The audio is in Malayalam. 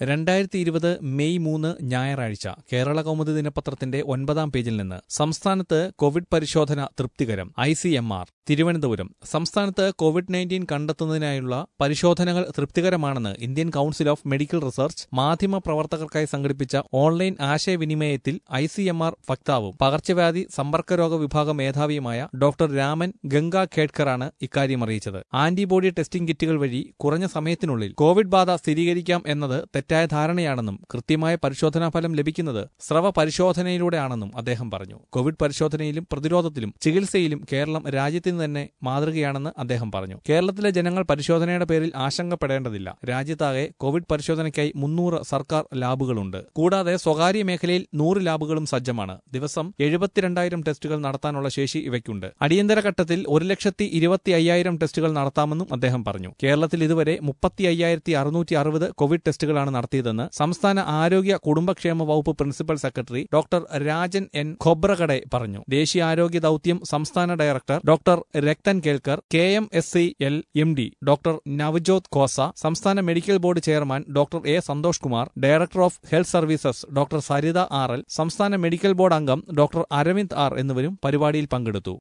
രണ്ടായിരത്തി ഇരുപത് മെയ് മൂന്ന് ഞായറാഴ്ച കേരള കൗമുദി ദിനപത്രത്തിന്റെ ഒൻപതാം പേജിൽ നിന്ന് സംസ്ഥാനത്ത് കോവിഡ് പരിശോധന തൃപ്തികരം I C M R Thiruvananthapuram സംസ്ഥാനത്ത് കോവിഡ് നയൻറ്റീൻ കണ്ടെത്തുന്നതിനായുള്ള പരിശോധനകൾ തൃപ്തികരമാണെന്ന് Indian Council of Medical Research മാധ്യമ പ്രവർത്തകർക്കായി സംഘടിപ്പിച്ച ഓൺലൈൻ ആശയവിനിമയത്തിൽ ഐ സി എം ആർ വക്താവും പകർച്ചവ്യാധി സമ്പർക്കരോഗ വിഭാഗം മേധാവിയുമായ ഡോക്ടർ രാമൻ ഗംഗ ഖേഡ്കറാണ് ഇക്കാര്യം അറിയിച്ചത് ആന്റിബോഡി ടെസ്റ്റിംഗ് കിറ്റുകൾ വഴി കുറഞ്ഞ സമയത്തിനുള്ളിൽ കോവിഡ് ബാധ സ്ഥിരീകരിക്കാം എന്നത് തെറ്റായ ധാരണയാണെന്നും കൃത്യമായ പരിശോധനാ ഫലം ലഭിക്കുന്നത് സ്രവ പരിശോധനയിലൂടെയാണെന്നും അദ്ദേഹം പറഞ്ഞു കോവിഡ് പരിശോധനയിലും പ്രതിരോധത്തിലും ചികിത്സയിലും കേരളം രാജ്യത്തിന് തന്നെ മാതൃകയാണെന്ന് അദ്ദേഹം പറഞ്ഞു കേരളത്തിലെ ജനങ്ങൾ പരിശോധനയുടെ പേരിൽ ആശങ്കപ്പെടേണ്ടതില്ല രാജ്യത്താകെ കോവിഡ് പരിശോധനയ്ക്കായി മുന്നൂറ് സർക്കാർ ലാബുകളുണ്ട് കൂടാതെ സ്വകാര്യ മേഖലയിൽ നൂറ് ലാബുകളും സജ്ജമാണ് ദിവസം എഴുപത്തിരണ്ടായിരം ടെസ്റ്റുകൾ നടത്താനുള്ള ശേഷി ഇവയ്ക്കുണ്ട് അടിയന്തര ഘട്ടത്തിൽ ഒരു ലക്ഷത്തി ഇരുപത്തി അയ്യായിരം ടെസ്റ്റുകൾ നടത്താമെന്നും അദ്ദേഹം പറഞ്ഞു കേരളത്തിൽ ഇതുവരെ മുപ്പത്തി അയ്യായിരത്തി അറുന്നൂറ്റി അറുപത് കോവിഡ് ടെസ്റ്റുകളാണ് നടത്തിയതെന്ന് സംസ്ഥാന ആരോഗ്യ കുടുംബക്ഷേമ വകുപ്പ് principal secretary doctor Rajan N Khobragade പറഞ്ഞു ദേശീയ ആരോഗ്യ ദൌത്യം സംസ്ഥാന director doctor Rathan Kelkar K M S C L M D doctor Navjot Khosa സംസ്ഥാന medical board chairman doctor A Santhosh Kumar director of health services doctor Saritha R L സംസ്ഥാന മെഡിക്കൽ ബോർഡ് അംഗം ഡോക്ടർ അരവിന്ദ് ആർ എന്നിവരും പരിപാടിയിൽ പങ്കെടുത്തു